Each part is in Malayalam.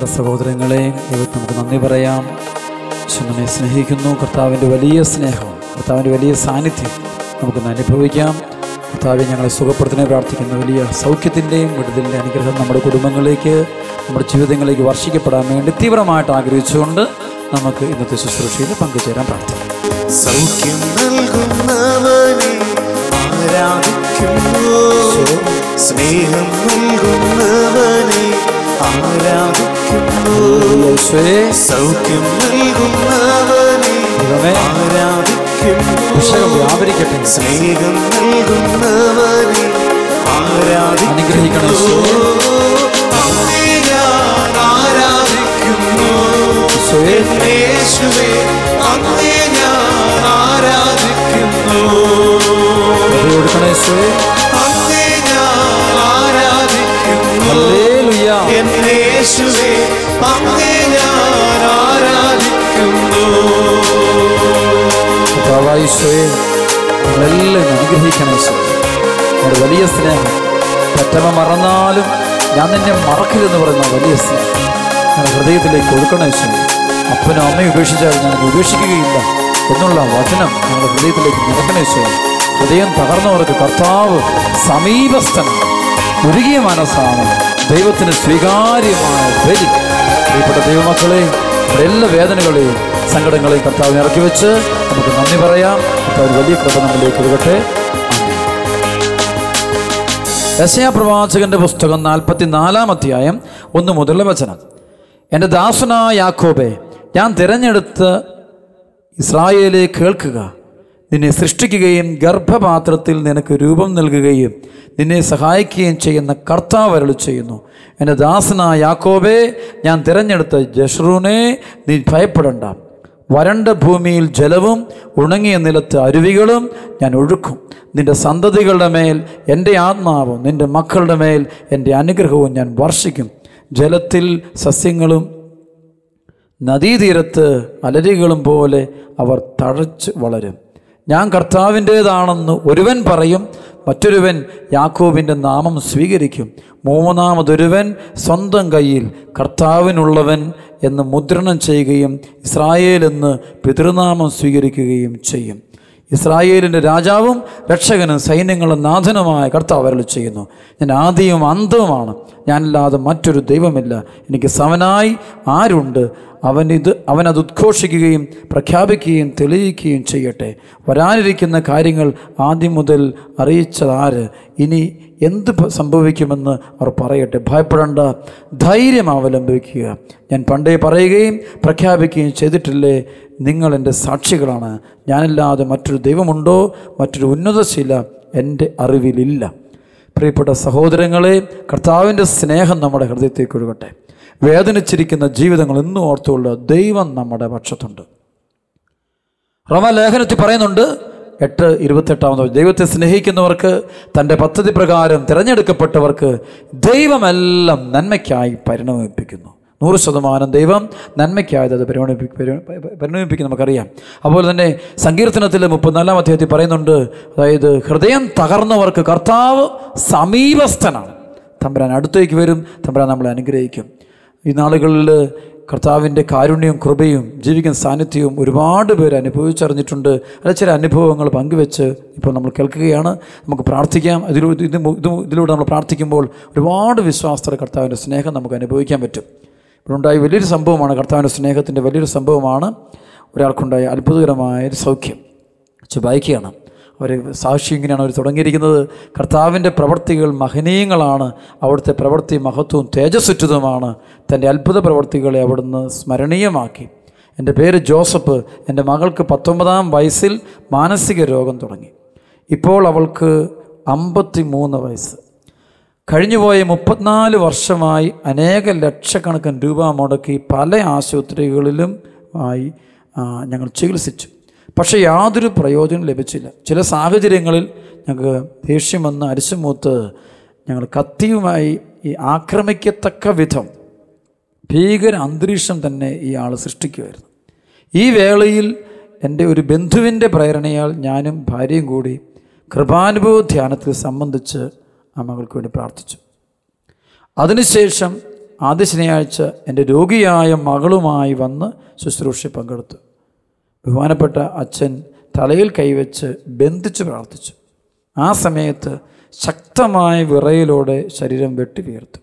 പ്രിയപ്പെട്ട സഹോദരങ്ങളെ ദൈവത്തിന് നമുക്ക് നന്ദി പറയാം ഈശോ നമ്മെ സ്നേഹിക്കുന്നു കർത്താവിൻ്റെ വലിയ സ്നേഹം കർത്താവിൻ്റെ വലിയ സാന്നിധ്യം നമുക്കൊന്ന് അനുഭവിക്കാം കർത്താവെ ഞങ്ങളെ സുഖപ്പെടുത്തണേ പ്രാർത്ഥിക്കുന്ന വലിയ സൗഖ്യത്തിൻ്റെയും വിടുതലിൻ്റെ അനുഗ്രഹം നമ്മുടെ കുടുംബങ്ങളിലേക്ക് നമ്മുടെ ജീവിതങ്ങളിലേക്ക് വർഷിക്കപ്പെടാൻ വേണ്ടി തീവ്രമായിട്ട് ആഗ്രഹിച്ചുകൊണ്ട് നമുക്ക് ഇന്നത്തെ ശുശ്രൂഷയിൽ പങ്കുചേരാൻ പ്രാർത്ഥിക്കാം സൗഖ്യം നൽകുന്നവനെ ആരാധിക്കുന്നു സ്നേഹം നൽകുന്നവനെ ആരാധിക്കുന്നു യേശുവേ സൗഖ്യം നൽകുന്നവനെ ദൈവമേ ആരാധിക്കുന്നു അഭിഷേകം വ്യാപരിക്കട്ടെ സ്നേഹം നൽകുന്നവനെ ആരാധിക്കുന്നു അനുഗ്രഹിക്കണം യേശുവേ. അങ്ങേ ഞാൻ ആരാധിക്കുന്നു യേശുവേ യേശുവേ അങ്ങേ ഞാൻ ആരാധിക്കുന്നു കൃപ കൊടുക്കണം യേശുവേ അങ്ങേ ഞാൻ ആരാധിക്കുന്നു ഹല്ലേലൂയ എൻ യേശുവേ അങ്ങേ ഞാൻ ആരാധിക്കുന്നു കർത്താവായ ഈശോയെ ഞങ്ങളെല്ലാം അനുഗ്രഹിക്കണം ഈശോ നമ്മുടെ വലിയ സ്നേഹം പറ്റമ മറന്നാലും ഞാൻ നിന്നെ മറക്കില്ലെന്ന് പറയുന്ന വലിയ സ്നേഹം ഞങ്ങളുടെ ഹൃദയത്തിലേക്ക് കൊടുക്കണം ഈശോ അപ്പനും അമ്മയും ഉപേക്ഷിച്ചാൽ ഞാൻ ഉപേക്ഷിക്കുകയില്ല എന്നുള്ള വചനം ഞങ്ങളുടെ ഹൃദയത്തിലേക്ക് നിറക്കണം ഈശോ ഹൃദയം തകർന്നവർക്ക് കർത്താവ് സമീപസ്ഥനാണ് ഉരുകിയ മനസ്സാണ് ദൈവത്തിന് സ്വീകാര്യമായ ബലി പ്രിയപ്പെട്ട ദൈവമക്കളെ നമ്മുടെ എല്ലാ വേദനകളെയും സങ്കടങ്ങളെയും കർത്താവിനെ ഇറക്കി വെച്ച് നമുക്ക് നന്ദി പറയാം കർത്താവ് വലിയ കൃപ നമ്മളിലേക്ക് ഒഴുകട്ടെ യശയാ പ്രവാചകന്റെ പുസ്തകം നാൽപ്പത്തിനാലാം അധ്യായം ഒന്ന് മുതലുള്ള വചനം എൻ്റെ ദാസനായ യാക്കോബെ ഞാൻ തിരഞ്ഞെടുത്ത് ഇസ്രായേലെ കേൾക്കുക നിന്നെ സൃഷ്ടിക്കുകയും ഗർഭപാത്രത്തിൽ നിനക്ക് രൂപം നൽകുകയും നിന്നെ സഹായിക്കുകയും ചെയ്യുന്ന കർത്താവ് അരുളി ചെയ്യുന്നു എൻ്റെ ദാസനായ യാക്കോബെ ഞാൻ തിരഞ്ഞെടുത്ത ജഷ്റൂനെ നീ ഭയപ്പെടണ്ട വരണ്ട ഭൂമിയിൽ ജലവും ഉണങ്ങിയ നിലത്ത് അരുവികളും ഞാൻ ഒഴുക്കും നിന്റെ സന്തതികളുടെ മേൽ എൻ്റെ ആത്മാവും നിന്റെ മക്കളുടെ മേൽ എൻ്റെ അനുഗ്രഹവും ഞാൻ വർഷിക്കും ജലത്തിൽ സസ്യങ്ങളും നദീതീരത്ത് അലരികളും പോലെ അവർ തഴച്ച് വളരും ഞാൻ കർത്താവിൻ്റേതാണെന്ന് ഒരുവൻ പറയും മറ്റൊരുവൻ യാക്കോബിൻ്റെ നാമം സ്വീകരിക്കും മൂന്നാമതൊരുവൻ സ്വന്തം കയ്യിൽ കർത്താവിനുള്ളവൻ എന്ന് മുദ്രണം ചെയ്യുകയും ഇസ്രായേൽ എന്ന് പിതൃനാമം സ്വീകരിക്കുകയും ചെയ്യും ഇസ്രായേലിൻ്റെ രാജാവും രക്ഷകനും സൈന്യങ്ങളും നാഥനുമായ കർത്താവ് അരുളി ചെയ്യുന്നു ഞാൻ ആദ്യവും അന്തവുമാണ് ഞാനല്ലാതെ മറ്റൊരു ദൈവമില്ല എനിക്ക് സമനായി ആരുണ്ട് അവൻ ഇത് അവൻ അത് ഉദ്ഘോഷിക്കുകയും പ്രഖ്യാപിക്കുകയും തെളിയിക്കുകയും ചെയ്യട്ടെ വരാനിരിക്കുന്ന കാര്യങ്ങൾ ആദ്യം മുതൽ അറിയിച്ചതാര് ഇനി എന്ത് പ- സംഭവിക്കുമെന്ന് അവർ പറയട്ടെ ഭയപ്പെടേണ്ട ധൈര്യം അവലംബിക്കുക ഞാൻ പണ്ടേ പറയുകയും പ്രഖ്യാപിക്കുകയും ചെയ്തിട്ടില്ലേ നിങ്ങൾ എൻ്റെ സാക്ഷികളാണ് ഞാനല്ലാതെ മറ്റൊരു ദൈവമുണ്ടോ മറ്റൊരു ഉന്നതശീല എൻ്റെ അറിവിലില്ല പ്രിയപ്പെട്ട സഹോദരങ്ങളെ കർത്താവിൻ്റെ സ്നേഹം നമ്മുടെ ഹൃദയത്തേക്ക് ഒഴുകട്ടെ വേദനിച്ചിരിക്കുന്ന ജീവിതങ്ങൾ എന്നും ഓർത്തുള്ള ദൈവം നമ്മുടെ പക്ഷത്തുണ്ട് റമലേഖനത്തിൽ പറയുന്നുണ്ട് എട്ട് ഇരുപത്തെട്ടാമത് ദൈവത്തെ സ്നേഹിക്കുന്നവർക്ക് തൻ്റെ പദ്ധതി പ്രകാരം തിരഞ്ഞെടുക്കപ്പെട്ടവർക്ക് ദൈവമെല്ലാം നന്മയ്ക്കായി പരിണമിപ്പിക്കുന്നു നൂറ് ശതമാനം ദൈവം നന്മയ്ക്കായത് അത് പരിണമിപ്പി പരി- പരിണമിപ്പിക്കും നമുക്കറിയാം അതുപോലെ തന്നെ സങ്കീർത്തനത്തിൽ മുപ്പത്തിനാലാം അധ്യായത്തിൽ പറയുന്നുണ്ട് അതായത് ഹൃദയം തകർന്നവർക്ക് കർത്താവ് സമീപസ്ഥനാണ് തമ്പുരാൻ അടുത്തേക്ക് വരും തമ്പുരാൻ നമ്മളെ അനുഗ്രഹിക്കും ഈ നാളുകളിൽ കർത്താവിൻ്റെ കാരുണ്യവും കൃപയും ജീവിക്കുന്ന സാന്നിധ്യവും ഒരുപാട് പേര് അനുഭവിച്ചറിഞ്ഞിട്ടുണ്ട് അല്ല ചില അനുഭവങ്ങൾ പങ്കുവെച്ച് ഇപ്പോൾ നമ്മൾ കേൾക്കുകയാണ് നമുക്ക് പ്രാർത്ഥിക്കാം ഇതിലൂടെ ഇത് മു- ഇത് ഇതിലൂടെ നമ്മൾ പ്രാർത്ഥിക്കുമ്പോൾ ഒരുപാട് വിശ്വാസത്തോടെ കർത്താവിൻ്റെ സ്നേഹം നമുക്ക് അനുഭവിക്കാൻ പറ്റും ഇവിടെ ഉണ്ടായ വലിയൊരു സംഭവമാണ് കർത്താവിൻ്റെ സ്നേഹത്തിൻ്റെ വലിയൊരു സംഭവമാണ് ഒരാൾക്കുണ്ടായ അത്ഭുതകരമായ ഒരു സൗഖ്യം വെച്ച് വായിക്കുകയാണ് അവർ സാക്ഷി ഇങ്ങനെയാണ് അവർ തുടങ്ങിയിരിക്കുന്നത് കർത്താവിൻ്റെ പ്രവർത്തികൾ മഹനീയങ്ങളാണ് അവിടുത്തെ പ്രവൃത്തി മഹത്വവും തേജസ്സുറ്റതുമാണ് തൻ്റെ അത്ഭുത പ്രവർത്തികളെ അവിടുന്ന് സ്മരണീയമാക്കി എൻ്റെ പേര് ജോസഫ് എൻ്റെ മകൾക്ക് പത്തൊമ്പതാം വയസ്സിൽ മാനസിക രോഗം തുടങ്ങി ഇപ്പോൾ അവൾക്ക് അമ്പത്തി മൂന്ന് വയസ്സ് കഴിഞ്ഞുപോയ മുപ്പത്തിനാല് വർഷമായി അനേക ലക്ഷക്കണക്കിന് രൂപ മുടക്കി പല ആശുപത്രികളിലും ആയി ആ, ഞങ്ങൾ ചികിത്സിച്ചു പക്ഷേ യാതൊരു പ്രയോജനം ലഭിച്ചില്ല ചില സാഹചര്യങ്ങളിൽ ഞങ്ങൾക്ക് ദേഷ്യം വന്ന് അരിശുമൂത്ത് ഞങ്ങൾ കത്തിയുമായി ഈ ആക്രമിക്കത്തക്ക വിധം ഭീകര അന്തരീക്ഷം തന്നെ ഈ ആൾ സൃഷ്ടിക്കുമായിരുന്നു ഈ വേളയിൽ എൻ്റെ ഒരു ബന്ധുവിൻ്റെ പ്രേരണയാൽ ഞാനും ഭാര്യയും കൂടി കൃപാനുഭവ ധ്യാനത്തിൽ സംബന്ധിച്ച് ആ മകൾക്ക് വേണ്ടി പ്രാർത്ഥിച്ചു അതിനുശേഷം ആദ്യ ശനിയാഴ്ച എൻ്റെ രോഗിയായ മകളുമായി വന്ന് ശുശ്രൂഷ പങ്കെടുത്തു ബഹുമാനപ്പെട്ട അച്ഛൻ തലയിൽ കൈവച്ച് ബന്ധിച്ച് പ്രാർത്ഥിച്ചു ആ സമയത്ത് ശക്തമായ വിറയിലൂടെ ശരീരം വെട്ടി വീർത്തു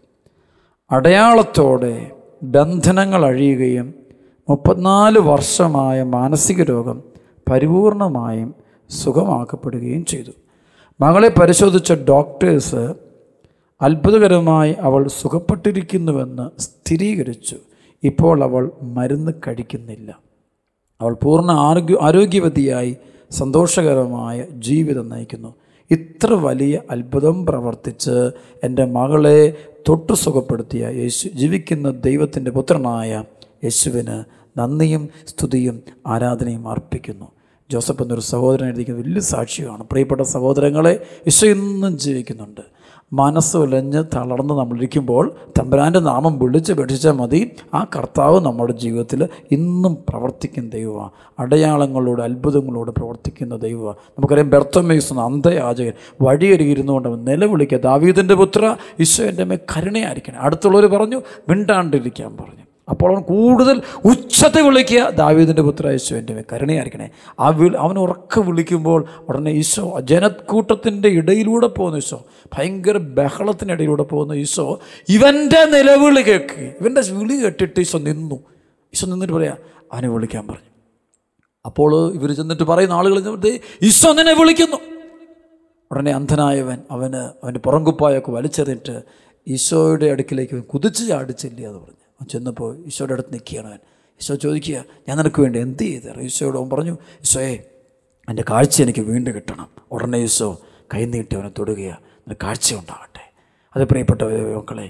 അടയാളത്തോടെ ബന്ധനങ്ങൾ അഴിയുകയും മുപ്പത്തിനാല് വർഷമായ മാനസിക രോഗം പരിപൂർണമായും സുഖമാക്കപ്പെടുകയും ചെയ്തു മകളെ പരിശോധിച്ച ഡോക്ടേഴ്സ് അത്ഭുതകരമായി അവൾ സുഖപ്പെട്ടിരിക്കുന്നുവെന്ന് സ്ഥിരീകരിച്ചു ഇപ്പോൾ അവൾ മരുന്ന് കഴിക്കുന്നില്ല അവൾ പൂർണ്ണ ആരോഗ്യ ആരോഗ്യവതിയായി സന്തോഷകരമായ ജീവിതം നയിക്കുന്നു ഇത്ര വലിയ അത്ഭുതം പ്രവർത്തിച്ച് എൻ്റെ മകളെ തൊട്ടു സുഖപ്പെടുത്തിയ യേശു ജീവിക്കുന്ന ദൈവത്തിൻ്റെ പുത്രനായ യേശുവിന് നന്ദിയും സ്തുതിയും ആരാധനയും അർപ്പിക്കുന്നു ജോസഫ് എന്നൊരു സഹോദരൻ എഴുതിക്കുന്ന വലിയ സാക്ഷിയാണ് പ്രിയപ്പെട്ട സഹോദരങ്ങളെ യേശു ഇന്നും ജീവിക്കുന്നുണ്ട് മനസ്സ് ഉലഞ്ഞ് തളർന്ന് നമ്മളിരിക്കുമ്പോൾ തമ്പുരാൻ്റെ നാമം വിളിച്ച് പേക്ഷിച്ചാൽ മതി ആ കർത്താവ് നമ്മുടെ ജീവിതത്തിൽ ഇന്നും പ്രവർത്തിക്കുന്ന ദൈവമാണ് അടയാളങ്ങളോട് അത്ഭുതങ്ങളോട് പ്രവർത്തിക്കുന്ന ദൈവമാണ് നമുക്കറിയാം ബെർത്തമേസ് എന്ന അന്ധയാചകൻ വഴിയരികിരുന്നുകൊണ്ട് അവൻ നിലവിളിക്കുക ദാവീദിൻ്റെ പുത്ര ഈശോ എൻ്റെ മേൽ കരുണയായിരിക്കണം അടുത്തുള്ളവർ പറഞ്ഞു മിണ്ടാണ്ടിരിക്കാൻ പറഞ്ഞു അപ്പോൾ അവൻ കൂടുതൽ ഉച്ചത്തെ വിളിക്കുക ദാവീദിൻ്റെ പുത്ര ഈശോ എൻ്റെ മേൽ കരുണയായിരിക്കണേ ആ വിളി അവൻ ഉറക്കെ വിളിക്കുമ്പോൾ ഉടനെ ഈശോ ജനക്കൂട്ടത്തിൻ്റെ ഇടയിലൂടെ പോകുന്ന ഈശോ ഭയങ്കര ബഹളത്തിനിടയിലൂടെ പോകുന്ന ഈശോ ഇവൻ്റെ നിലവിളി കേൾക്ക് ഇവൻ്റെ വിളി കേട്ടിട്ട് ഈശോ നിന്നു ഈശോ നിന്നിട്ട് പറയാ അവനെ വിളിക്കാൻ പറഞ്ഞു അപ്പോൾ ഇവർ ചെന്നിട്ട് പറയുന്ന ആളുകൾ ചെന്നിട്ട് ഈശോ നിന്നെ വിളിക്കുന്നു ഉടനെ അന്ധനായവൻ അവന് അവൻ്റെ പുറംകുപ്പായൊക്കെ വലിച്ചെറിഞ്ഞിട്ട് ഈശോയുടെ അടുക്കിലേക്ക് അവൻ കുതിച്ച് ചാടിച്ചില്ല എന്ന് പറഞ്ഞു അവൻ ചെന്നപ്പോൾ ഈശോയുടെ അടുത്ത് നിൽക്കുകയാണ് അവൻ ഈശോ ചോദിക്കുക ഞാൻ നിനക്ക് വേണ്ടി എന്ത് ചെയ്തു ഈശോയോട് അവൻ പറഞ്ഞു ഈശോയെ എൻ്റെ കാഴ്ച എനിക്ക് വീണ്ടും കിട്ടണം ഉടനെ ഈശോ കൈ നീട്ടി അവനെ തൊടുകയാണ് നിനക്ക് കാഴ്ച ഉണ്ടാകട്ടെ അത് പ്രിയപ്പെട്ട മക്കളെ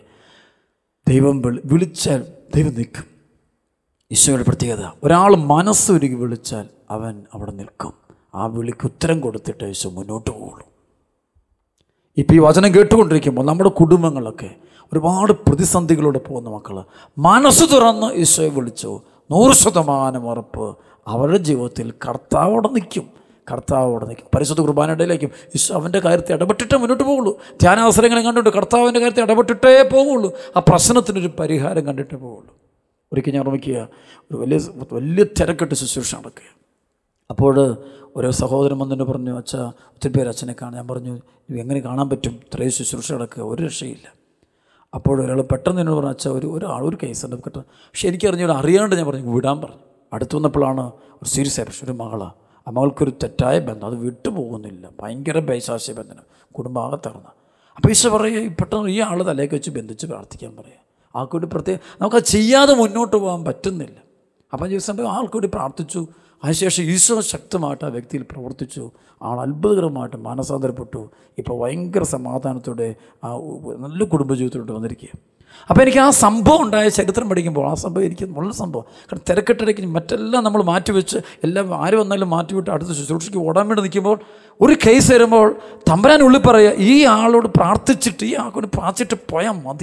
ദൈവം വിളി വിളിച്ചാൽ ദൈവം നിൽക്കും ഈശോയുടെ പ്രത്യേകത ഒരാൾ മനസ്സൊരുക്കി വിളിച്ചാൽ അവൻ അവിടെ നിൽക്കും ആ വിളിക്ക് ഉത്തരം കൊടുത്തിട്ട് ഈശോ മുന്നോട്ട് പോകുള്ളൂ ഇപ്പോൾ ഈ വചനം കേട്ടുകൊണ്ടിരിക്കുമ്പോൾ നമ്മുടെ കുടുംബങ്ങളൊക്കെ ഒരുപാട് പ്രതിസന്ധികളോടെ പോകുന്ന മക്കൾ മനസ്സ് തുറന്ന് ഈശോയെ വിളിച്ചു നൂറ് ശതമാനം ഉറപ്പ് അവരുടെ ജീവിതത്തിൽ കർത്താവോടെ നിൽക്കും കർത്താവോടെ നിൽക്കും പരിശുദ്ധ കുർബാനയിലേക്കും ഈശോ അവൻ്റെ കാര്യത്തിൽ ഇടപെട്ടിട്ടേ മുന്നോട്ട് പോകുള്ളൂ ധ്യാനാവസരങ്ങളെ കണ്ടിട്ട് കർത്താവിൻ്റെ കാര്യത്തിൽ ഇടപെട്ടിട്ടേ പോകുള്ളൂ ആ പ്രശ്നത്തിനൊരു പരിഹാരം കണ്ടിട്ടേ പോകുള്ളൂ ഒരിക്കൽ ഞാൻ ഓർമ്മിക്കുക ഒരു വലിയ വലിയ തിരക്കെട്ട് ശുശ്രൂഷ നടക്കുക അപ്പോൾ ഒരു സഹോദരൻ വന്നിട്ട് പറഞ്ഞു അച്ഛ ഒത്തിരി പേര് അച്ഛനെ കാണാൻ ഞാൻ പറഞ്ഞു "ഇത് എങ്ങനെ കാണാൻ പറ്റും ഇത്രയും ശുശ്രൂഷ നടക്കുക ഒരു രക്ഷയില്ല അപ്പോൾ ഒരാൾ പെട്ടെന്ന് എന്നോട് പറഞ്ഞു അച്ഛ ഒരു ഒരാൾ ഒരു കേസുണ്ട് പെട്ടെന്ന് പക്ഷേ എനിക്കറിഞ്ഞൂടെ അറിയാണ്ട് ഞാൻ പറഞ്ഞു വിടാൻ പറഞ്ഞു അടുത്ത് വന്നപ്പോഴാണ് ഒരു സീരിയസ് ആയ പ്രശ്നം ഒരു മകളാണ് ആ മകൾക്കൊരു തെറ്റായ ബന്ധം അത് വിട്ടു പോകുന്നില്ല ഭയങ്കര ബൈശാസ്യ ബന്ധനം കുടുംബാകത്തറന്ന് അപ്പോൾ ഈശോ പറയുക ഈ പെട്ടെന്ന് ഈ ആൾ തലേക്ക് വെച്ച് ബന്ധിച്ച് പ്രാർത്ഥിക്കാൻ പറയുക ആൾക്കൂടി പ്രത്യേകം നമുക്കത് ചെയ്യാതെ മുന്നോട്ട് പോകാൻ പറ്റുന്നില്ല അപ്പം ദിവസം ആൾക്കൂടി പ്രാർത്ഥിച്ചു അതിനുശേഷം ഈശോ ശക്തമായിട്ട് ആ വ്യക്തിയിൽ പ്രവർത്തിച്ചു ആൾ അത്ഭുതകരമായിട്ട് മാനസാന്തരപ്പെട്ടു ഇപ്പോൾ ഭയങ്കര സമാധാനത്തോടെ ആ ഉ- നല്ല കുടുംബജീവിതത്തിലോട്ട് വന്നിരിക്കുക അപ്പോൾ എനിക്ക് ആ സംഭവം ഉണ്ടായ ചരിത്രം പഠിക്കുമ്പോൾ ആ സംഭവം എനിക്ക് വളരെ സംഭവം കാരണം തിരക്കിട്ടിടയ്ക്ക് മറ്റെല്ലാം നമ്മൾ മാറ്റിവെച്ച് എല്ലാം ആര് വന്നാലും മാറ്റിവിട്ട് അടുത്ത ശുശ്രൂഷയ്ക്ക് ഓടാൻ വേണ്ടി നിൽക്കുമ്പോൾ ഒരു കേസ് വരുമ്പോൾ തമ്പരാനുള്ളിൽ പറയുക ഈ ആളോട് പ്രാർത്ഥിച്ചിട്ട് ഈ ആൾക്കോട് പ്രാർത്ഥിച്ചിട്ട് പോയാൽ മതി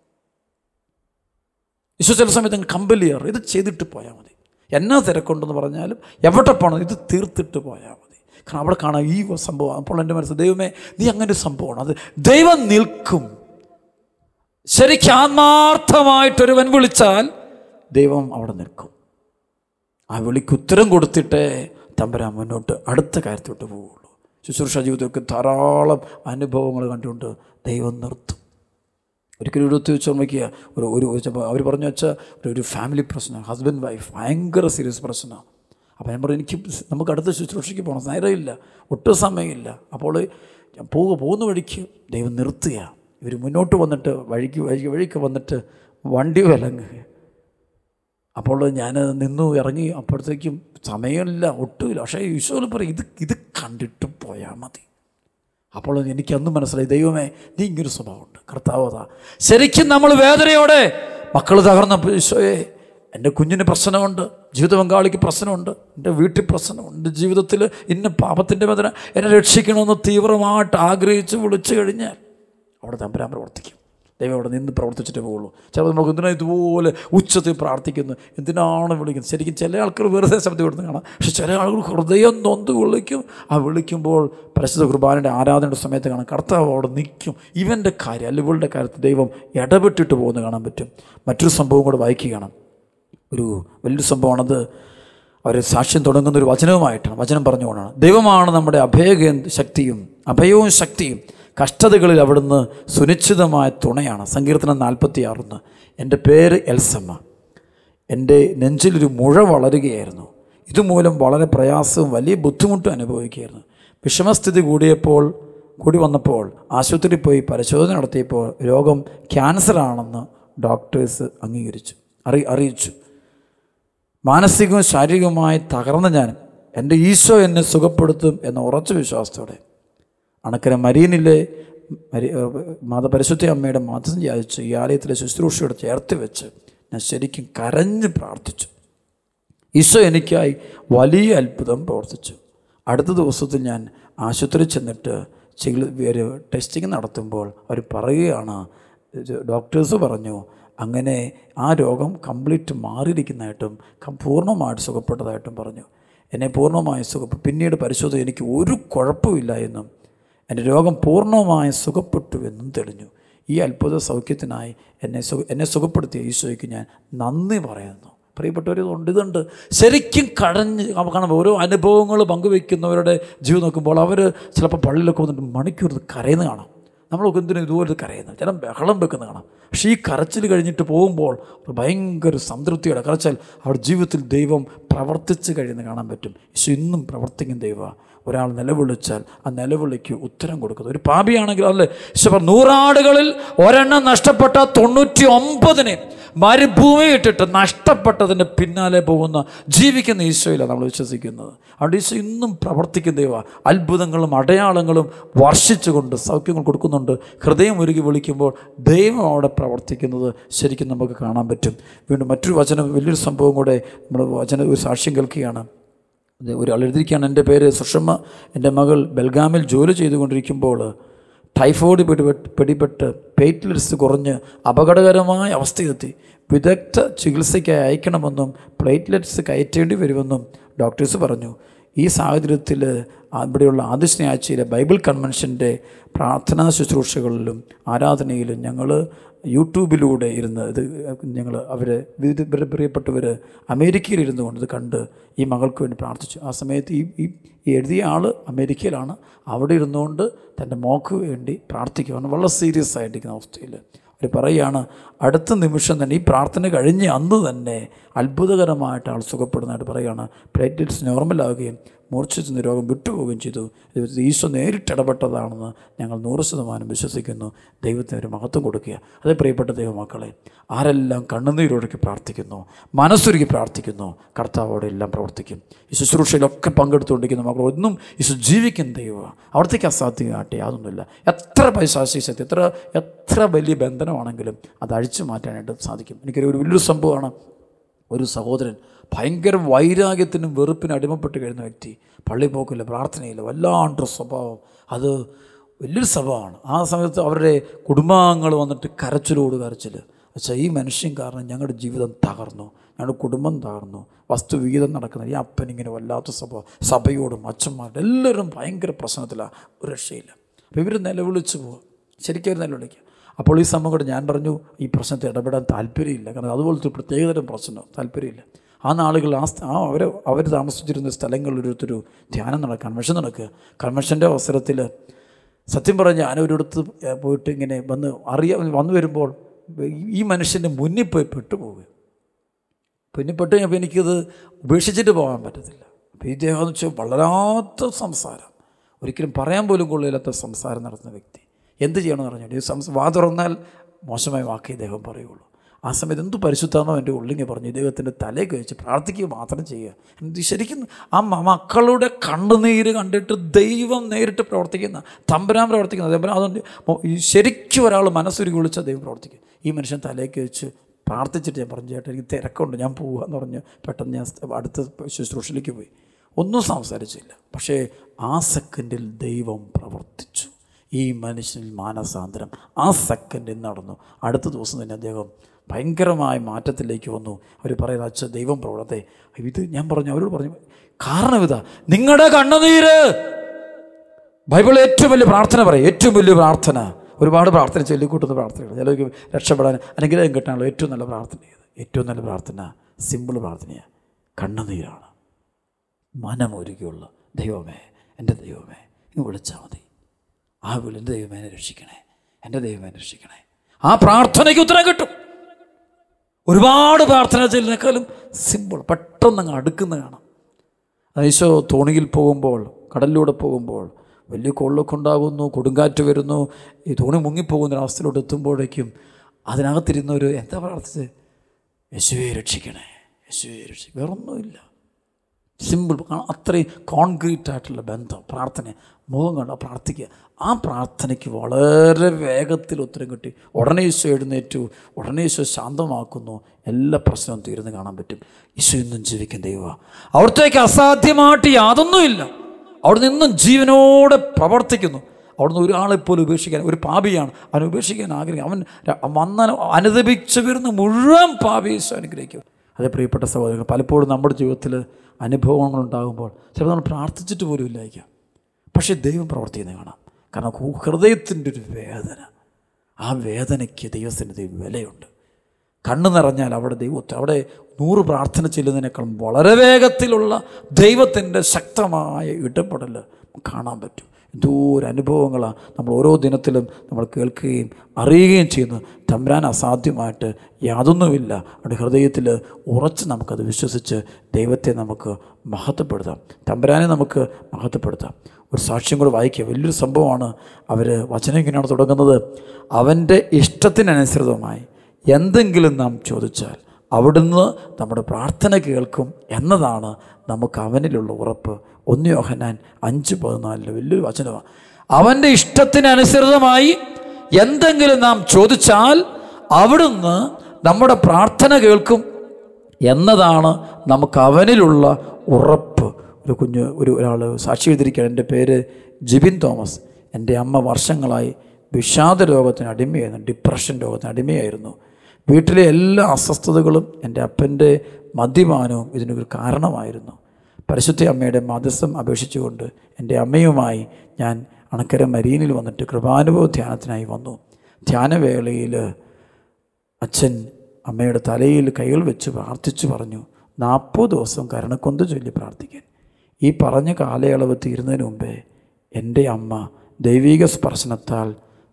ഈശോ ചില സമയത്ത് അങ്ങ് കമ്പൽ ചെയ്യാറ് ഇത് ചെയ്തിട്ട് പോയാൽ മതി എന്നാ തിരക്കുണ്ടെന്ന് പറഞ്ഞാലും എവിടെ പോകണം ഇത് തീർത്തിട്ട് പോയാൽ മതി കാരണം അവിടെ കാണാം ഈ സംഭവം അപ്പോൾ എൻ്റെ മനസ്സിൽ ദൈവമേ നീ അങ്ങനെ ഒരു സംഭവമാണ് അത് ദൈവം നിൽക്കും ശരിക്കും ആത്മാർത്ഥമായിട്ടൊരുവൻ വിളിച്ചാൽ ദൈവം അവിടെ നിൽക്കും ആ വിളിക്ക് ഉത്തരം കൊടുത്തിട്ടേ തമ്പരാൻ മുന്നോട്ട് അടുത്ത കാര്യത്തോട്ട് പോവുള്ളൂ ശുശ്രൂഷ ജീവിതത്തിലേക്ക് ധാരാളം അനുഭവങ്ങൾ കണ്ടുകൊണ്ട് ദൈവം നിർത്തും ഒരിക്കലും ഒരു വെച്ച് ഓർമ്മിക്കുക ഒരു ഒരു അവർ പറഞ്ഞു വെച്ചാൽ ഒരു ഒരു ഫാമിലി പ്രശ്നം ഹസ്ബൻഡ് വൈഫ് ഭയങ്കര സീരിയസ് പ്രശ്നമാണ് അപ്പോൾ ഞാൻ പറഞ്ഞു എനിക്ക് നമുക്ക് അടുത്ത ശുശ്രൂഷയ്ക്ക് പോകണം നേരമില്ല ഒട്ടും സമയമില്ല അപ്പോൾ ഞാൻ പോവുക പോകുന്ന വഴിക്ക് ദൈവം നിർത്തുക ഇവർ മുന്നോട്ട് വന്നിട്ട് വഴിക്ക് വഴിക്ക് വഴിക്ക് വന്നിട്ട് വണ്ടി വിലങ്ങുക അപ്പോൾ ഞാൻ നിന്നു ഇറങ്ങി അപ്പോഴത്തേക്കും സമയമില്ല ഒട്ടുമില്ല പക്ഷേ ഈശോയിൽ പറയും ഇത് ഇത് കണ്ടിട്ട് പോയാൽ മതി അപ്പോൾ എനിക്ക് അന്ന് മനസ്സിലായി ദൈവമേ നീ ഇങ്ങനൊരു സ്വഭാവമുണ്ട് കർത്താവതാ ശരിക്കും നമ്മൾ വേദനയോടെ മക്കൾ തകർന്നപ്പോൾ ഈശോയെ എൻ്റെ കുഞ്ഞിന് പ്രശ്നമുണ്ട് ജീവിത പങ്കാളിക്ക് പ്രശ്നമുണ്ട് എൻ്റെ വീട്ടിൽ പ്രശ്നമുണ്ട് എൻ്റെ ജീവിതത്തിൽ ഇന്ന പാപത്തിൻ്റെ വേദന എന്നെ രക്ഷിക്കണമെന്ന് തീവ്രമായിട്ട് ആഗ്രഹിച്ച് വിളിച്ചു കഴിഞ്ഞാൽ അവിടെ തമ്പരാൻ പ്രവർത്തിക്കും ദൈവം അവിടെ നിന്ന് പ്രവർത്തിച്ചിട്ടേ പോകുള്ളൂ ചിലപ്പോൾ നമുക്ക് എന്തിനാ ഇതുപോലെ ഉച്ചത്തിൽ പ്രാർത്ഥിക്കുന്നു എന്തിനാണ് വിളിക്കുന്നത് ശരിക്കും ചില ആൾക്കാർ വെറുതെ ശബ്ദം കൊടുത്ത് കാണാം പക്ഷെ ചില ആളുകൾ ഹൃദയം നൊന്ത് വിളിക്കും ആ വിളിക്കുമ്പോൾ പരിശുദ്ധ കുർബാനയുടെ ആരാധനയുടെ സമയത്ത് കാണാം കർത്താവ് അവിടെ നിൽക്കും ഇവൻ്റെ കാര്യം അല്ല ഇവളുടെ കാര്യത്തിൽ ദൈവം ഇടപെട്ടിട്ട് പോകുന്നത് കാണാൻ പറ്റും മറ്റൊരു സംഭവം കൂടെ വായിക്കുകയാണ് ഒരു വലിയൊരു സംഭവമാണത് അവർ സാക്ഷ്യം തുടങ്ങുന്ന ഒരു വചനവുമായിട്ടാണ് വചനം പറഞ്ഞുകൊണ്ടാണ് ദൈവമാണ് നമ്മുടെ അഭയ ശക്തിയും അഭയവും ശക്തിയും കഷ്ടതകളിൽ അവിടുന്ന് സുനിശ്ചിതമായ തുണയാണ് സങ്കീർത്തനം നാൽപ്പത്തി ആറിന്ന് എൻ്റെ പേര് എൽസമ്മ എൻ്റെ നെഞ്ചിലൊരു മുഴ വളരുകയായിരുന്നു ഇതുമൂലം വളരെ പ്രയാസവും വലിയ ബുദ്ധിമുട്ടും അനുഭവിക്കുകയായിരുന്നു വിഷമസ്ഥിതി കൂടിയപ്പോൾ കൂടി വന്നപ്പോൾ ആശുപത്രിയിൽ പോയി പരിശോധന നടത്തിയപ്പോൾ രോഗം ക്യാൻസർ ആണെന്ന് ഡോക്ടേഴ്സ് അംഗീകരിച്ചു അറി അറിയിച്ചു മാനസികവും ശാരീരികവുമായി തകർന്ന ഞാൻ എൻ്റെ ഈശോ എന്നെ സുഖപ്പെടുത്തും എന്ന ഉറച്ച വിശ്വാസത്തോടെ അണക്കര മരീനിലെ മരി മാത പരിശുദ്ധ അമ്മയുടെ മാതം യാചിച്ച് ഈ ആലയത്തിലെ ശുശ്രൂഷയോട് ചേർത്ത് വെച്ച് ഞാൻ ശരിക്കും കരഞ്ഞ് പ്രാർത്ഥിച്ചു ഈശോ എനിക്കായി വലിയ അത്ഭുതം പ്രവർത്തിച്ചു അടുത്ത ദിവസത്തിൽ ഞാൻ ആശുപത്രിയിൽ ചെന്നിട്ട് ചികിത്സ ഒരു ടെസ്റ്റിംഗ് നടത്തുമ്പോൾ അവർ പറയുകയാണ് ഇത് ഡോക്ടേഴ്സ് പറഞ്ഞു അങ്ങനെ ആ രോഗം കംപ്ലീറ്റ് മാറിയിരിക്കുന്നതായിട്ടും കം- പൂർണ്ണമായിട്ട് സുഖപ്പെട്ടതായിട്ടും പറഞ്ഞു എന്നെ പൂർണ്ണമായി സുഖപ്പെട്ടു പിന്നീട് പരിശോധന എനിക്ക് ഒരു കുഴപ്പമില്ല എന്നും എൻ്റെ രോഗം പൂർണ്ണമായി സുഖപ്പെട്ടു എന്നും തെളിഞ്ഞു ഈ അത്ഭുത സൗഖ്യത്തിനായി എന്നെ സുഖ എന്നെ സുഖപ്പെടുത്തിയ ഈശോയ്ക്ക് ഞാൻ നന്ദി പറയുന്നു പ്രിയപ്പെട്ടവർ ഇതുണ്ട് ഇതുണ്ട് ശരിക്കും കടഞ്ഞ് കാണാം ഓരോ അനുഭവങ്ങൾ പങ്കുവെക്കുന്നവരുടെ ജീവിതം നോക്കുമ്പോൾ അവർ ചിലപ്പോൾ പള്ളിയിലൊക്കെ വന്നിട്ട് മണിക്കൂർ കരയുന്ന കാണാം നമ്മളൊക്കെ എന്തിനും ഇതുപോലെ കരയുന്നത് ചില ബഹളം വെക്കുന്ന കാണാം പക്ഷേ ഈ കരച്ചിൽ കഴിഞ്ഞിട്ട് പോകുമ്പോൾ ഒരു ഭയങ്കര സംതൃപ്തിയുടെ കരച്ചാൽ അവരുടെ ജീവിതത്തിൽ ദൈവം പ്രവർത്തിച്ച് കഴിയുന്ന കാണാൻ പറ്റും ഈശോ ഇന്നും പ്രവർത്തിക്കും ദൈവ ഒരാൾ നിലവിളിച്ചാൽ ആ നിലവിളിക്ക് ഉത്തരം കൊടുക്കുന്നത് ഒരു പാപിയാണെങ്കിൽ അല്ലേ ഈശോ പറഞ്ഞു, നൂറാടുകളിൽ ഒരെണ്ണം നഷ്ടപ്പെട്ട തൊണ്ണൂറ്റി ഒമ്പതിനെ മരുഭൂമി ഇട്ടിട്ട് നഷ്ടപ്പെട്ടതിൻ്റെ പിന്നാലെ പോകുന്ന ജീവിക്കുന്ന ഈശോയിലാണ് നമ്മൾ വിശ്വസിക്കുന്നത് അതുകൊണ്ട് ഈശോ ഇന്നും പ്രവർത്തിക്കുന്ന ദൈവ അത്ഭുതങ്ങളും അടയാളങ്ങളും വർഷിച്ചുകൊണ്ട് സൗഖ്യങ്ങൾ കൊടുക്കുന്നുണ്ട് ഹൃദയം ഒരുക്കി വിളിക്കുമ്പോൾ ദൈവം അവിടെ പ്രവർത്തിക്കുന്നത് ശരിക്കും നമുക്ക് കാണാൻ പറ്റും വീണ്ടും മറ്റൊരു വചനം വലിയൊരു സംഭവം കൂടെ നമ്മൾ വചന ഒരു സാക്ഷ്യം കേൾക്കുകയാണ് ഇത് ഒരാൾ എഴുതിയിരിക്കുകയാണ് എൻ്റെ പേര് സുഷമ്മ എൻ്റെ മകൾ ബൽഗാമിൽ ജോലി ചെയ്തുകൊണ്ടിരിക്കുമ്പോൾ ടൈഫോയിഡ് പിടിപെട്ട് പിടിപെട്ട് പ്ലേറ്റ്ലെറ്റ്സ് കുറഞ്ഞ് അപകടകരമായ അവസ്ഥയെത്തി വിദഗ്ധ ചികിത്സയ്ക്കായി അയക്കണമെന്നും പ്ലേറ്റ്ലെറ്റ്സ് കയറ്റേണ്ടി വരുമെന്നും ഡോക്ടേഴ്സ് പറഞ്ഞു ഈ സാഹചര്യത്തിൽ ഇവിടെയുള്ള ആദ്യ ശനിയാഴ്ചയിലെ ബൈബിൾ കൺവെൻഷൻ്റെ പ്രാർത്ഥനാ ശുശ്രൂഷകളിലും ആരാധനയിലും ഞങ്ങൾ യൂട്യൂബിലൂടെ ഇരുന്ന് ഇത് ഞങ്ങൾ അവരെ വിവിധ ഇവരുടെ പ്രിയപ്പെട്ടവർ അമേരിക്കയിൽ ഇരുന്നു കൊണ്ട് ഇത് കണ്ട് ഈ മകൾക്ക് വേണ്ടി പ്രാർത്ഥിച്ചു ആ സമയത്ത് ഈ ഈ ഈ എഴുതിയ ആൾ അമേരിക്കയിലാണ് അവിടെ ഇരുന്നുകൊണ്ട് തൻ്റെ മോക്ക് വേണ്ടി പ്രാർത്ഥിക്കുകയാണ് വളരെ സീരിയസ് ആയിട്ടിരിക്കുന്ന അവസ്ഥയിൽ അവർ പറയുകയാണ് അടുത്ത നിമിഷം തന്നെ ഈ പ്രാർത്ഥന കഴിഞ്ഞ് അന്ന് തന്നെ അത്ഭുതകരമായിട്ട് ആൾ സുഖപ്പെടുന്നതായിട്ട് പറയുകയാണ് പ്ലേറ്റ്ലെറ്റ്സ് നോർമലാവുകയും മൂർച്ഛിച്ചുന്ന രോഗം വിട്ടുപോവുകയും ചെയ്തു ഇത് ഈശോ നേരിട്ട് ഇടപെട്ടതാണെന്ന് ഞങ്ങൾ നൂറ് ശതമാനം വിശ്വസിക്കുന്നു ദൈവത്തിന് ഒരു മഹത്വം കൊടുക്കുക അതേ പ്രിയപ്പെട്ട ദൈവമക്കളെ ആരെല്ലാം കണ്ണുനീരൊഴുക്കി പ്രാർത്ഥിക്കുന്നു മനസ്സൊരുക്കി പ്രാർത്ഥിക്കുന്നു കർത്താവോടെ എല്ലാം പ്രവർത്തിക്കും ഈ ശുശ്രൂഷയിലൊക്കെ പങ്കെടുത്തുകൊണ്ടിരിക്കുന്ന മക്കൾ ഒന്നും ഈശോ ജീവിക്കുന്ന ദൈവമാണ് അവിടത്തേക്ക് അസാധ്യമായിട്ട് യാതൊന്നുമില്ല എത്ര പൈശാചിക ശക്തി എത്ര എത്ര വലിയ ബന്ധനമാണെങ്കിലും അത് അഴിച്ചു മാറ്റാനായിട്ട് സാധിക്കും എനിക്കൊരു ഒരു വലിയൊരു സംഭവമാണ് ഒരു സഹോദരൻ ഭയങ്കര വൈരാഗ്യത്തിനും വെറുപ്പിനും അടിമപ്പെട്ട് കഴിയുന്ന വ്യക്തി പള്ളി പോക്കില്ല പ്രാർത്ഥനയില്ല വല്ലാണ്ടൊരു സ്വഭാവം അത് വലിയൊരു സ്വഭാവമാണ് ആ സമയത്ത് അവരുടെ കുടുംബാംഗങ്ങൾ വന്നിട്ട് കരച്ചിലോട് കരച്ചിൽ പക്ഷേ ഈ മനുഷ്യൻ കാരണം ഞങ്ങളുടെ ജീവിതം തകർന്നു ഞങ്ങളുടെ കുടുംബം തകർന്നു വസ്തുവിഹിതം നടക്കുന്നത് ഈ അപ്പൻ ഇങ്ങനെ വല്ലാത്ത സ്വഭാവം സഭയോടും അച്ഛന്മാരുടെ എല്ലാവരും ഭയങ്കര പ്രശ്നത്തിലാണ് ഒരു രക്ഷയില്ല അപ്പോൾ ഇവർ നിലവിളിച്ച് പോകും ശരിക്കും അവർ നിലവിളിക്കുക അപ്പോൾ ഈ സംഭവം കൂടെ ഞാൻ പറഞ്ഞു ഈ പ്രശ്നത്തിൽ ഇടപെടാൻ താല്പര്യമില്ല കാരണം അതുപോലത്തെ ഒരു പ്രത്യേകതരം പ്രശ്നം താല്പര്യമില്ല ആ നാളുകൾ ആ സ്ഥ- ആ അവർ അവർ താമസിച്ചിരുന്ന സ്ഥലങ്ങളിലൊരുത്തൊരു ധ്യാനം നടക്കുക കൺവെൻഷൻ നടക്കുക കൺവെൻഷൻ്റെ അവസരത്തിൽ സത്യം പറഞ്ഞ് ഞാൻ ഒരിടത്ത് ഏ, പോയിട്ട് ഇങ്ങനെ വന്ന് അറിയാ വന്നു വരുമ്പോൾ ഈ- ഈ മനുഷ്യൻ്റെ മുന്നിൽ പോയി പെട്ടുപോവുക പിന്നെ പെട്ട് കഴിഞ്ഞപ്പോൾ എനിക്കത് ഉപേക്ഷിച്ചിട്ട് പോകാൻ പറ്റത്തില്ല അപ്പോൾ ഈ ദേഹം എന്ന് വെച്ചാൽ വളരാത്ത സംസാരം ഒരിക്കലും പറയാൻ പോലും കൊള്ളില്ലാത്ത സംസാരം നടത്തുന്ന വ്യക്തി എന്ത് ചെയ്യണമെന്ന് പറഞ്ഞാൽ ഈ സംസ വാ തുറന്നാൽ മോശമായ വാക്കേ ഇദ്ദേഹം പറയുള്ളൂ ആ സമയത്ത് എന്ത് പരിശുദ്ധാന്നോ എൻ്റെ ഉള്ളിങ്ങി പറഞ്ഞു ഇദ്ദേഹത്തിൻ്റെ തലയൊക്കെ വെച്ച് പ്രാർത്ഥിക്കുക മാത്രം ചെയ്യുക എന്ത് ശരിക്കും ആ മ- മക്കളുടെ കണ്ണുനീര് കണ്ടിട്ട് ദൈവം നേരിട്ട് പ്രവർത്തിക്കുന്ന തമ്പരാൻ പ്രവർത്തിക്കുന്ന തമ്പരാൻ അതുകൊണ്ട് മോ- ഈ ശരിക്കും ഒരാൾ മനസ്സൊരുക്കി വിളിച്ചാൽ ദൈവം പ്രവർത്തിക്കും ഈ മനുഷ്യൻ തലയൊക്കെ വെച്ച് പ്രാർത്ഥിച്ചിട്ട് ഞാൻ പറഞ്ഞു ചേട്ടാ എനിക്ക് തിരക്കുണ്ട് ഞാൻ പോവുക എന്ന് പറഞ്ഞ് പെട്ടെന്ന് ഞാൻ സ് അടുത്ത ശുശ്രൂഷയിലേക്ക് പോയി ഒന്നും സംസാരിച്ചില്ല പക്ഷേ ആ സെക്കൻഡിൽ ദൈവം പ്രവർത്തിച്ചു ഈ മനുഷ്യനിൽ മാനസാന്തരം ആ സെക്കൻഡ് നടന്നു അടുത്ത ദിവസം തന്നെ അദ്ദേഹം ഭയങ്കരമായ മാറ്റത്തിലേക്ക് വന്നു അവർ പറയുന്നത് അച്ഛ ദൈവം പ്രവർത്തത്തെ ഇത് ഞാൻ പറഞ്ഞു അവരോട് പറഞ്ഞു കാരണം ഇതാ നിങ്ങളുടെ കണ്ണുനീര് ബൈബിൾ ഏറ്റവും വലിയ പ്രാർത്ഥന പറയും ഏറ്റവും വലിയ പ്രാർത്ഥന ഒരുപാട് പ്രാർത്ഥന ചൊല്ലിക്കൂട്ടുന്ന പ്രാർത്ഥനകൾ ചിലർക്ക് രക്ഷപ്പെടാൻ അനുഗ്രഹം കിട്ടാനുള്ള ഏറ്റവും നല്ല പ്രാർത്ഥന ഇത് ഏറ്റവും നല്ല പ്രാർത്ഥന സിമ്പിൾ പ്രാർത്ഥനയാണ് കണ്ണുനീരാണ് മനമൊരുക്കിയുള്ള ദൈവമേ എൻ്റെ ദൈവമേ ഇങ്ങ് വിളിച്ചാൽ മതി ആ വിളി എൻ്റെ ദൈവമേ എന്നെ രക്ഷിക്കണേ എൻ്റെ ദൈവമേ എന്നെ രക്ഷിക്കണേ ആ പ്രാർത്ഥനയ്ക്ക് ഉത്തരം കിട്ടും ഒരുപാട് പ്രാർത്ഥന ചെയ്യുന്നതിനേക്കാളും സിമ്പിൾ പെട്ടെന്ന് അങ്ങ് അടുക്കുന്ന കാണാം ഈശോ തോണിയിൽ പോകുമ്പോൾ കടലിലൂടെ പോകുമ്പോൾ വലിയ കൊള്ളൊക്കെ ഉണ്ടാകുന്നു കൊടുങ്കാറ്റ് വരുന്നു ഈ തോണി മുങ്ങിപ്പോകുന്ന അവസ്ഥയിലോട്ട് എത്തുമ്പോഴേക്കും അതിനകത്തിരുന്നൊരു എന്താ പ്രാർത്ഥിച്ചത് യേശുവെ രക്ഷിക്കണേ യേശുവെ രക്ഷിക്കും വേറൊന്നുമില്ല സിമ്പിൾ അത്രയും കോൺക്രീറ്റ് ആയിട്ടുള്ള ബന്ധം പ്രാർത്ഥന മുഖം കണ്ട പ്രാർത്ഥിക്കുക ആ പ്രാർത്ഥനയ്ക്ക് വളരെ വേഗത്തിൽ ഉത്തരം കിട്ടി ഉടനെ ഈശോ എഴുന്നേറ്റു ഉടനെ ഈശോ ശാന്തമാക്കുന്നു എല്ലാ പ്രശ്നവും തീർന്ന് കാണാൻ പറ്റും ഈശോ ഇന്നും ജീവിക്കും ദൈവ അവിടത്തേക്ക് അസാധ്യമായിട്ട് യാതൊന്നുമില്ല അവിടെ നിന്നും ജീവനോടെ പ്രവർത്തിക്കുന്നു അവിടുന്ന് ഒരാളെപ്പോലും ഉപേക്ഷിക്കാൻ ഒരു പാപിയാണ് അവൻ ഉപേക്ഷിക്കാൻ ആഗ്രഹിക്കും അവൻ ര- വന്ന അനുദപിച്ചു വരുന്ന മുഴുവൻ പാപി ഈശോ അനുഗ്രഹിക്കും അതേ പ്രിയപ്പെട്ട സഹോദരങ്ങൾ പലപ്പോഴും നമ്മുടെ ജീവിതത്തിൽ അനുഭവങ്ങൾ ഉണ്ടാകുമ്പോൾ ചിലപ്പോൾ നമ്മൾ പ്രാർത്ഥിച്ചിട്ട് പോലും ഇല്ലായിരിക്കാം പക്ഷേ ദൈവം പ്രവർത്തിക്കുന്നത് കാണാം കാരണം ഹു- ഹൃദയത്തിൻ്റെ ഒരു വേദന ആ വേദനയ്ക്ക് ദൈവത്തിൻ്റെ വിലയുണ്ട് കണ്ണു നിറഞ്ഞാൽ അവിടെ ദൈവത്തെ അവിടെ നൂറ് പ്രാർത്ഥന ചെല്ലുന്നതിനേക്കാളും വളരെ വേഗത്തിലുള്ള ദൈവത്തിൻ്റെ ശക്തമായ ഇടപെടൽ കാണാൻ പറ്റും എന്തോ ഒരു അനുഭവങ്ങളാണ് നമ്മൾ ഓരോ ദിനത്തിലും നമ്മൾ കേൾക്കുകയും അറിയുകയും ചെയ്യുന്നു തമ്പുരാൻ അസാധ്യമായിട്ട് യാതൊന്നുമില്ല അവിടെ ഹൃദയത്തിൽ ഉറച്ച് നമുക്കത് വിശ്വസിച്ച് ദൈവത്തെ നമുക്ക് മഹത്വപ്പെടുത്താം തമ്പുരാനെ നമുക്ക് മഹത്വപ്പെടുത്താം ഒരു സാക്ഷ്യം കൂടെ വായിക്കുക വലിയൊരു സംഭവമാണ് അവർ വചനം ഇങ്ങനെയാണ് തുടങ്ങുന്നത് അവൻ്റെ ഇഷ്ടത്തിനനുസൃതമായി എന്തെങ്കിലും നാം ചോദിച്ചാൽ അവിടുന്ന് നമ്മുടെ പ്രാർത്ഥന കേൾക്കും എന്നതാണ് നമുക്ക് അവനിലുള്ള ഉറപ്പ് ഒന്ന് യോഹനാൻ അഞ്ച് പതിനാലില് വലിയൊരു വചനമാണ് അവൻ്റെ ഇഷ്ടത്തിനനുസൃതമായി എന്തെങ്കിലും നാം ചോദിച്ചാൽ അവിടുന്ന് നമ്മുടെ പ്രാർത്ഥന കേൾക്കും എന്നതാണ് നമുക്ക് അവനിലുള്ള ഉറപ്പ് ഒരു കുഞ്ഞ് ഒരു ഒരാൾ സാക്ഷി എഴുതിയിരിക്കുകയാണ് എൻ്റെ പേര് ജിബിൻ തോമസ് എൻ്റെ അമ്മ വർഷങ്ങളായി വിഷാദ രോഗത്തിന് അടിമയായിരുന്നു ഡിപ്രഷൻ രോഗത്തിന് അടിമയായിരുന്നു വീട്ടിലെ എല്ലാ അസ്വസ്ഥതകളും എൻ്റെ അപ്പൻ്റെ മദ്യപാനവും ഇതിനൊരു കാരണമായിരുന്നു പരിശുദ്ധ അമ്മയുടെ മധ്യസ്ഥം അപേക്ഷിച്ചുകൊണ്ട് എൻ്റെ അമ്മയുമായി ഞാൻ അണക്കര മരീനിൽ വന്നിട്ട് കൃപാനുഭവ ധ്യാനത്തിനായി വന്നു ധ്യാനവേളയിൽ അച്ഛൻ അമ്മയുടെ തലയിൽ കൈകൾ വെച്ച് പ്രാർത്ഥിച്ചു പറഞ്ഞു നാൽപ്പത് ദിവസം കരുണക്കൊന്ത് ചൊല്ലി പ്രാർത്ഥിക്കാൻ ഈ പറഞ്ഞ കാലയളവ് തീരുന്നതിന് മുമ്പേ എൻ്റെ അമ്മ ദൈവിക സ്പർശനത്താൽ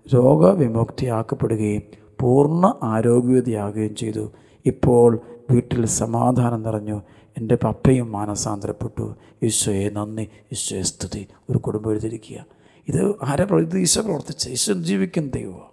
രോഗവിമുക്തിയാക്കപ്പെടുകയും പൂർണ്ണ ആരോഗ്യവതിയാകുകയും ചെയ്തു ഇപ്പോൾ വീട്ടിൽ സമാധാനം നിറഞ്ഞു എൻ്റെ പപ്പയും മാനസാന്തരപ്പെട്ടു ഈശോയെ നന്ദി ഈശോയെ സ്തുതി ഒരു കുടുംബം എഴുതിയിരിക്കുക ഇത് ആരെ പ്ര- ഇത് ഈശോ പ്രവർത്തിച്ച ഈശോ ജീവിക്കുന്ന ദൈവമാണ്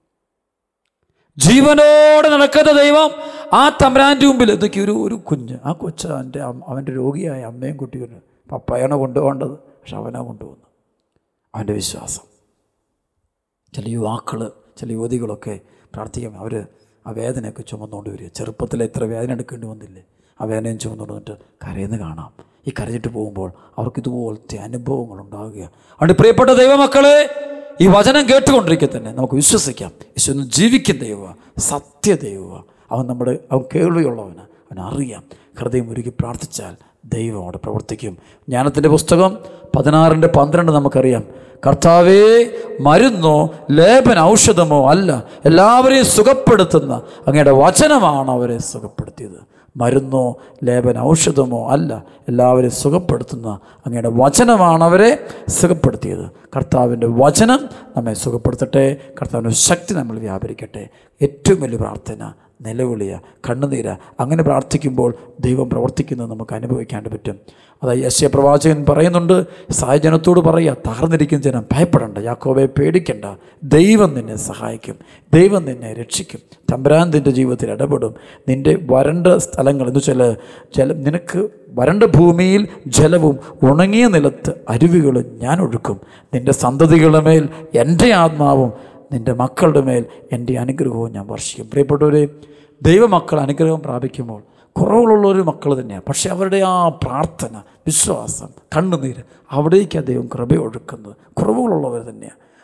ജീവനോടെ നടക്കുന്ന ദൈവം ആ തമ്പ്രാൻ്റെ മുമ്പിൽ എന്തൊക്കെ ഒരു ഒരു കുഞ്ഞ് ആ കൊച്ച അവൻ്റെ അവൻ്റെ രോഗിയായ അമ്മയും കുട്ടിയും പപ്പായാണ് കൊണ്ടുപോകേണ്ടത് പക്ഷെ അവനാ കൊണ്ടുപോകുന്നു അവൻ്റെ വിശ്വാസം ചില യുവാക്കൾ ചില യുവതികളൊക്കെ പ്രാർത്ഥിക്കാം അവർ ആ വേദനയൊക്കെ ചുമന്നുകൊണ്ട് വരിക ചെറുപ്പത്തിൽ എത്ര വേദന എടുക്കേണ്ടി വന്നില്ലേ ആ വേദനയും ചുമന്നുകൊണ്ട് വന്നിട്ട് കരയുന്ന കാണാം ഈ കരഞ്ഞിട്ട് പോകുമ്പോൾ അവർക്ക് ഇതുപോലത്തെ അനുഭവങ്ങൾ ഉണ്ടാവുക അതുകൊണ്ട് പ്രിയപ്പെട്ട ദൈവമക്കളെ ഈ വചനം കേട്ടുകൊണ്ടിരിക്കെ തന്നെ നമുക്ക് വിശ്വസിക്കാം യേശു ജീവിക്കുന്ന ദൈവ സത്യ ദൈവ അവൻ നമ്മുടെ അവൻ കേൾവിയുള്ളവന് അവൻ അറിയാം ഹൃദയം ഒരുക്കി പ്രാർത്ഥിച്ചാൽ ദൈവം അവിടെ പ്രവർത്തിക്കും ജ്ഞാനത്തിൻ്റെ പുസ്തകം പതിനാറിൻ്റെ പന്ത്രണ്ട് നമുക്കറിയാം കർത്താവേ മരുന്നോ ലേപന ഔഷധമോ അല്ല എല്ലാവരെയും സുഖപ്പെടുത്തുന്ന അങ്ങയുടെ വചനമാണ് അവരെ സുഖപ്പെടുത്തിയത് മരുന്നോ ലേപന ഔഷധമോ അല്ല എല്ലാവരെയും സുഖപ്പെടുത്തുന്ന അങ്ങയുടെ വചനമാണ് അവരെ സുഖപ്പെടുത്തിയത് കർത്താവിൻ്റെ വചനം നമ്മെ സുഖപ്പെടുത്തട്ടെ കർത്താവിൻ്റെ ശക്തി നമ്മൾ വ്യാപരിക്കട്ടെ ഏറ്റവും വലിയ പ്രാർത്ഥന നിലവിളിയ കണ്ണുനീര അങ്ങനെ പ്രാർത്ഥിക്കുമ്പോൾ ദൈവം പ്രവർത്തിക്കുന്നത് നമുക്ക് അനുഭവിക്കാണ്ട് പറ്റും അതായത് യശ്യ പ്രവാചകൻ പറയുന്നുണ്ട് സഹായജനത്തോട് പറയുക തകർന്നിരിക്കുന്ന ജനം ഭയപ്പെടണ്ട യാക്കോബെ പേടിക്കണ്ട ദൈവം നിന്നെ സഹായിക്കും ദൈവം നിന്നെ രക്ഷിക്കും തമ്പുരാൻ നിൻ്റെ ജീവിതത്തിൽ ഇടപെടും നിൻ്റെ വരണ്ട സ്ഥലങ്ങൾ എന്ന് വെച്ചാൽ ജലം നിനക്ക് വരണ്ട ഭൂമിയിൽ ജലവും ഉണങ്ങിയ നിലത്ത് അരുവികളും ഞാൻ ഒഴുക്കും നിൻ്റെ സന്തതികളുടെ മേൽ എൻ്റെ ആത്മാവും നിൻ്റെ മക്കളുടെ മേൽ എൻ്റെ അനുഗ്രഹവും ഞാൻ വർഷിക്കും പ്രിയപ്പെട്ടവരെ ദൈവമക്കൾ അനുഗ്രഹം പ്രാപിക്കുമ്പോൾ കുറവുള്ളൊരു മക്കൾ തന്നെയാണ് പക്ഷെ അവരുടെ ആ പ്രാർത്ഥന വിശ്വാസം കണ്ണുനീര് അവിടേക്കാണ് ദൈവം കൃപ ഒഴുക്കുന്നത് കുറവുകളുള്ളവർ തന്നെയാണ്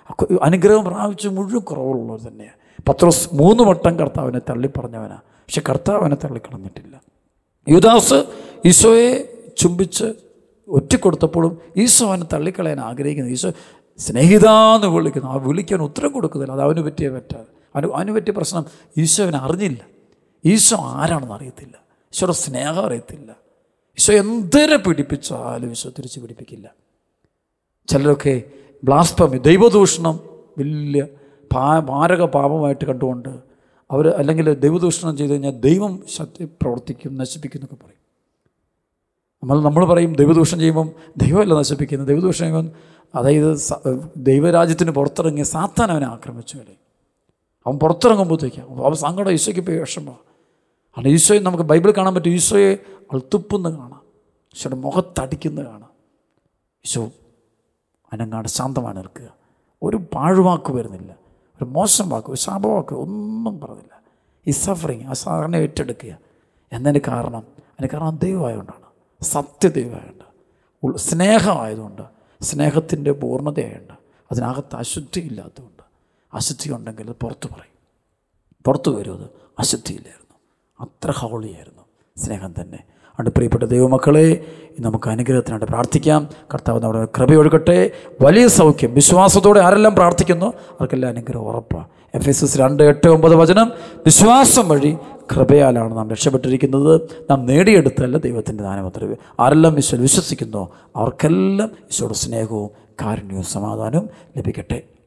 അനുഗ്രഹം പ്രാപിച്ച് മുഴുവൻ കുറവുള്ളവർ തന്നെയാണ് പത്രോസ് മൂന്ന് വട്ടം കർത്താവിനെ തള്ളിപ്പറഞ്ഞവനാണ് പക്ഷെ കർത്താവ് അവനെ തള്ളിക്കളഞ്ഞിട്ടില്ല യുദാസ് ഈശോയെ ചുംബിച്ച് ഒറ്റക്കൊടുത്തപ്പോഴും ഈശോ അവനെ തള്ളിക്കളയാൻ ആഗ്രഹിക്കുന്നു ഈശോ സ്നേഹിതാന്ന് വിളിക്കുന്നു ആ വിളിക്കാൻ ഉത്തരം കൊടുക്കുന്നില്ല അത് അവന് പറ്റിയ പറ്റാതെ അവന് അവന് പറ്റിയ പ്രശ്നം ഈശോ അവനെ അറിഞ്ഞില്ല ഈശോ ആരാണെന്ന് അറിയത്തില്ല ഈശോയുടെ സ്നേഹം അറിയത്തില്ല ഈശോ എന്തിനെ പിടിപ്പിച്ചാലും ഈശോ തിരിച്ച് പിടിപ്പിക്കില്ല ചിലരൊക്കെ ബ്ലാസ്പമി ദൈവദൂഷണം വലിയ പാ മാരക പാപമായിട്ട് കണ്ടുകൊണ്ട് അവർ അല്ലെങ്കിൽ ദൈവദൂഷണം ചെയ്ത് കഴിഞ്ഞാൽ ദൈവം ശക്തി പ്രവർത്തിക്കും നശിപ്പിക്കും എന്നൊക്കെ പറയും നമ്മൾ നമ്മൾ പറയും ദൈവദൂഷണം ചെയ്യുമ്പം ദൈവമല്ല നശിപ്പിക്കുന്നത് ദൈവദൂഷണം ചെയ്യുമ്പം അതായത് സ- ദൈവരാജ്യത്തിന് പുറത്തിറങ്ങിയ സാത്താൻ അവനെ ആക്രമിച്ചു അല്ലേ അവൻ പുറത്തിറങ്ങുമ്പോഴത്തേക്കും അവൻ സങ്കടം ഈശോയ്ക്ക് പോയി വിഷമമാണ് കാരണം ഈശോയെ നമുക്ക് ബൈബിളിൽ കാണാൻ പറ്റും ഈശോയെ അൾത്തുപ്പെന്ന് കാണാം ഈശോയുടെ മുഖത്തടിക്കുന്നത് കാണാം ഈശോ അനങ്ങാട് ശാന്തമാണ് നിൽക്കുക ഒരു പാഴുവാക്ക് വരുന്നില്ല ഒരു മോശം വാക്ക് ഒരു ശാപവാക്ക് ഒന്നും പറഞ്ഞില്ല ഈ സഫറിങ് ആ സാറിനെ ഏറ്റെടുക്കുക എന്നതിന് കാരണം അതിന് കാരണം ദൈവമായതുകൊണ്ടാണ് സത്യദൈവമായതുകൊണ്ട് ഉൾ- സ്നേഹമായതുകൊണ്ട് സ്നേഹത്തിൻ്റെ പൂർണ്ണതയായതുകൊണ്ട് അതിനകത്ത് അശുദ്ധി ഇല്ലാത്തതുകൊണ്ട് അശുദ്ധി ഉണ്ടെങ്കിൽ അത് പുറത്ത് പറയും പുറത്തു വരും അത് അശുദ്ധിയില്ലായിരുന്നു അത്ര ഹോളിയായിരുന്നു സ്നേഹം തന്നെ അതുകൊണ്ട് പ്രിയപ്പെട്ട ദൈവമക്കളെ ഇന്ന് നമുക്ക് അനുഗ്രഹത്തിനായിട്ട് പ്രാർത്ഥിക്കാം കർത്താവ് നമ്മുടെ കൃപയൊഴുകട്ടെ വലിയ സൗഖ്യം വിശ്വാസത്തോടെ ആരെല്ലാം പ്രാർത്ഥിക്കുന്നു അവർക്കെല്ലാം അനുഗ്രഹം ഉറപ്പാണ് എഫ് എസ് എസ് രണ്ട് എട്ട് ഒമ്പത് വചനം വിശ്വാസം വഴി കൃപയാലാണ് നാം രക്ഷപ്പെട്ടിരിക്കുന്നത് നാം നേടിയെടുത്തല്ല ദൈവത്തിൻ്റെ ദാനമത്ര ആരെല്ലാം ഈശോ വിശ്വസിക്കുന്നോ അവർക്കെല്ലാം ഈശോയുടെ സ്നേഹവും കാരുണ്യവും സമാധാനവും ലഭിക്കട്ടെ